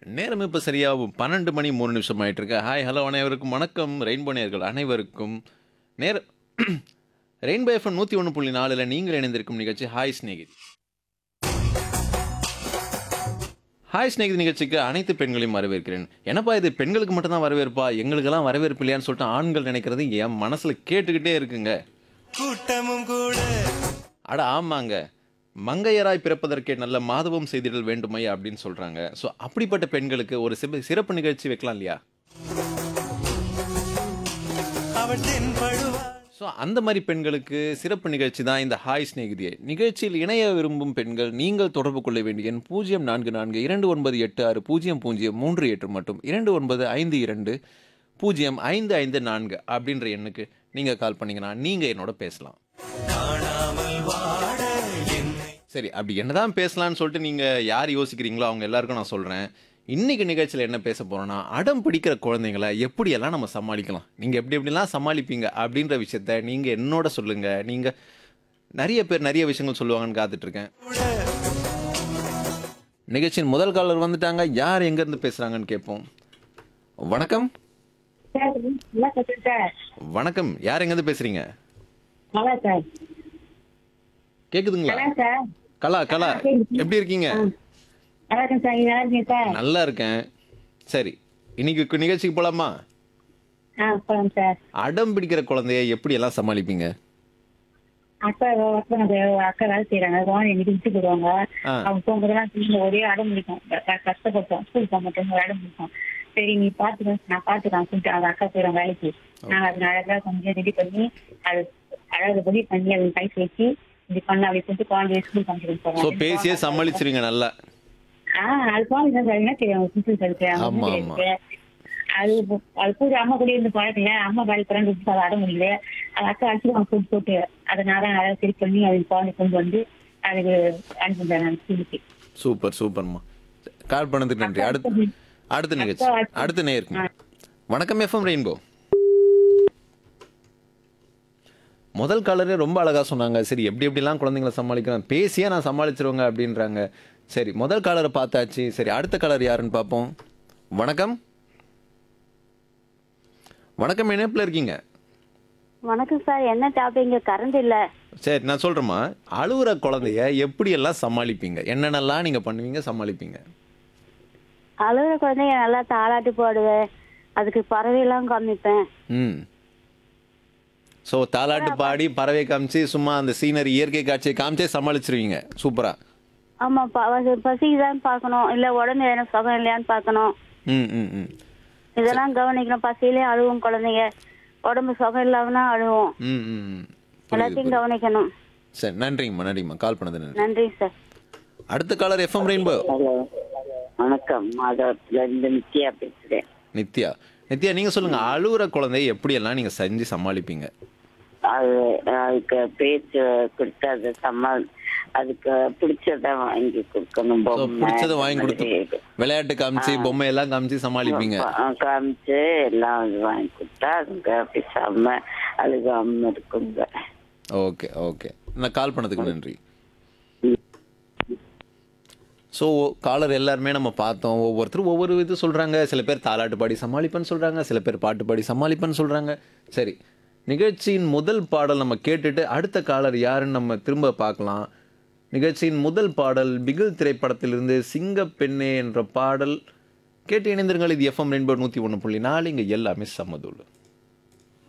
நேரம் இப்போ சரியா பன்னெண்டு மணி மூணு நிமிஷம் ஆயிட்டு இருக்கு ஹாய் ஹலோ அனைவருக்கும் வணக்கம் ரெயின்போ நேர்கள் அனைவருக்கும் நேர ரெயின்போ எஃப்எம் நூற்றி ஒன்று புள்ளி நாலில் நீங்கள் இணைந்திருக்கும் நிகழ்ச்சி ஹாய் ஸ்நேகித் ஹாய் ஸ்நேகித் நிகழ்ச்சிக்கு அனைத்து பெண்களையும் வரவேற்கிறேன் என்னப்பா இது பெண்களுக்கு மட்டும்தான் வரவேற்பா எங்களுக்கெல்லாம் வரவேற்பு இல்லையான்னு சொல்லிட்டு ஆண்கள் நினைக்கிறது என் மனசில் கேட்டுக்கிட்டே இருக்குங்க கூட்டமும் கூட அட ஆமாங்க மங்கையராய் பிறப்பதற்கே நல்ல மாதவம் செய்திடல் வேண்டுமையா அப்படின்னு சொல்றாங்க ஸோ அப்படிப்பட்ட பெண்களுக்கு ஒரு சிப- சிறப்பு நிகழ்ச்சி வைக்கலாம் இல்லையா அவள் தென்படுவாள் ஸோ அந்த மாதிரி பெண்களுக்கு சிறப்பு நிகழ்ச்சி தான் இந்த ஹாய் சிநேகிதியை நிகழ்ச்சியில் இணைய விரும்பும் பெண்கள் நீங்கள் தொடர்பு கொள்ள வேண்டிய எண் பூஜ்ஜியம் நான்கு நான்கு இரண்டு ஒன்பது எட்டு ஆறு பூஜ்ஜியம் பூஜ்ஜியம் மூன்று எட்டு மற்றும் இரண்டு ஒன்பது ஐந்து இரண்டு பூஜ்ஜியம் ஐந்து ஐந்து நான்கு அப்படின்ற எண்ணுக்கு நீங்கள் கால் பண்ணீங்கன்னா நீங்கள் என்னோட பேசலாம் காணாமல் வாட என்னை சரி அப்படி என்னதான் பேசலாம்னு சொல்லிட்டு நீங்கள் யார் யோசிக்கிறீங்களோ அவங்க எல்லாருக்கும் நான் சொல்கிறேன் இன்னைக்கு நிகழ்ச்சியில் என்ன பேச போகிறோன்னா அடம் பிடிக்கிற குழந்தைங்களை எப்படியெல்லாம் நம்ம சமாளிக்கலாம் நீங்கள் எப்படி எப்படிலாம் சமாளிப்பீங்க அப்படின்ற விஷயத்த நீங்கள் என்னோட சொல்லுங்கள் நீங்கள் நிறைய பேர் நிறைய விஷயங்கள் சொல்லுவாங்கன்னு காத்துட்ருக்கேன் நிகழ்ச்சியின் முதல் காலர் வந்துட்டாங்க யார் எங்கேருந்து பேசுகிறாங்கன்னு கேட்போம் வணக்கம் சார் நல்லா பேசுறேன் சார் வணக்கம் யார் எங்கேருந்து பேசுகிறீங்க நல்லா சார் கேட்குதுங்களா நல்லா சார் கலா கலா எப்படி இருக்கீங்க நல்லா இருக்கேன் சார் நீங்க நல்லா இருக்கீங்க சார் நல்லா இருக்கேன் சரி இன்னைக்கு கு- நிகழ்ச்சிக்கு போலாமா ஆ போலாம் சார் அடம் பிடிக்கிற குழந்தைய எப்படி எல்லாம் சமாளிப்பீங்க அக்கா ஒர்க் பண்ண அக்கா வேலை செய்யறாங்க குழந்தை எங்கிட்ட விட்டு போடுவாங்க ஆ. அவங்க போகும்போதெல்லாம் திரும்ப ஒரே அடம் முடிக்கும் க- கஷ்டப்பட்டோம் ஸ்கூல் போக மாட்டோம் அடம் முடிக்கும் சரி நீ பாத்துக்க நான் பாத்துக்கலாம் சொல்லிட்டு அவங்க அக்கா போயிடும் வேலைக்கு நாங்க அது அழகா கொஞ்சம் ரெடி பண்ணி அது அழகுபடி பண்ணி அதை கை வச்சு இப்படி பண்ண அப்படி சொல்லிட்டு குழந்தைய ஸ்கூல் காமிச்சு ஸோ போறோம் பேசியே சமாளிச்சிருங்க நல்லா ஆஹ் அது குழந்தை தான் சார் என்ன தெரியும் சிம்பிள் இருக்கு ஆமா, அவங்க ஆமா. இருக்கு அது அது கூட அம்மா கூட இருந்து பழக்கல அம்மா வேலை பிறந்து அதை அட முடியல அது அக்கா அடிச்சுடுவாங்க போட்டு போட்டு அதனால அதை சரி பண்ணி அது குழந்தை கொண்டு வந்து அதுக்கு அனுப்பிடுறேன் நான் ஸ்கூலுக்கு சூப்பர் சூப்பர்மா கால் பண்ணதுக்கு நன்றி அடுத்து அடுத்த நிகழ்ச்சி அடுத்த நேருக்குங்க வணக்கம் எஃப்எம் ரெயின்போ முதல் காலரே ரொம்ப அழகா சொன்னாங்க சரி எப்படி எப்படிலாம் குழந்தைங்கள சமாளிக்கலாம் பேசியே நான் சமாளிச்சிருவேங்க அப்படின்றாங்க சரி முதல் காலரை பார்த்தாச்சு சரி அடுத்த காலர் யாருன்னு பார்ப்போம் வணக்கம் வணக்கம் இணைப்பில் இருக்கீங்க வணக்கம் சார் என்ன டாபிக் கரண்ட் இல்ல சரி நான் சொல்றேம்மா அழுகுற குழந்தைய எப்படியெல்லாம் சமாளிப்பீங்க என்னென்னலாம் நீங்க பண்ணுவீங்க சமாளிப்பீங்க அழுகிற குழந்தைங்க நல்லா தாளாட்டி போடுவேன் அதுக்கு பறவையெல்லாம் காமிப்பேன் ம் ஸோ தாலாட்டு பாடி பறவை காமிச்சு சும்மா அந்த சீனரி இயற்கை காட்சியை காமிச்சே சமாளிச்சிருவீங்க சூப்பரா ஆமா ப- அது பசிக்குதான்னு பார்க்கணும் இல்ல உடம்பு எதனா சுகம் இல்லையான்னு பார்க்கணும் ம் ம் ம் இதெல்லாம் கவனிக்கணும் பசியிலே அழுவும் குழந்தைங்க உடம்பு சுகம் இல்லாமனா அழுவும் ம் ம் ம். புரியுது எல்லாத்தையும் புரியுது. கவனிக்கணும் சரி நன்றிங்கம்மா நன்றிங்கம்மா கால் பண்ணது நன்றி நன்றி சார் அடுத்த காலர் எஃப்எம் ரெயின்போ ஹலோ வணக்கம் மாதவத்துல இருந்து நித்யா பேசுறேன் நித்யா நித்யா நீங்க சொல்லுங்க அழுகுற குழந்தைய எப்படியெல்லாம் நீங்க செஞ்சு சமாளிப்பீங்க அது அதுக்கு பேச்சு கொடுத்து அதை சமாள் அதுக்கு பிடிச்சத வாங்கி கொடுக்கணும் ஸோ பொம்மை, பிடிச்சதை வாங்கி இந்த கொடுத்து மாதிரி. விளையாட்டு காமிச்சு பொம்மை எல்லாம் காமிச்சு சமாளிப்பீங்க ஆ, காமிச்சு எல்லாம் அது வாங்கி கொடுத்தா அதுங்க பேசாம அழுகாம இருக்குங்க ஓகே ஓகே நான் கால் பண்ணதுக்கு நன்றி ஸோ காலர் எல்லாருமே நம்ம பார்த்தோம் ஒவ்வொருத்தரும் ஒவ்வொரு இது சொல்கிறாங்க சில பேர் தாலாட்டு பாடி சமாளிப்பேன்னு சொல்கிறாங்க சில பேர் பாட்டு பாடி சமாளிப்பேன்னு சொல்கிறாங்க சரி நிகழ்ச்சியின் முதல் பாடல் நம்ம கேட்டுட்டு அடுத்த காலர் யாருன்னு நம்ம திரும்ப பார்க்கலாம் நிகழ்ச்சியின் முதல் பாடல் பிகில் திரைப்படத்திலிருந்து சிங்க பெண்ணே என்ற பாடல் கேட்டு இணைந்திருங்கள் இது எஃப்எம் ரெயின்போ நூற்றி ஒன்று புள்ளி நாலு இங்கே எல்லாமே சமதுள்ளு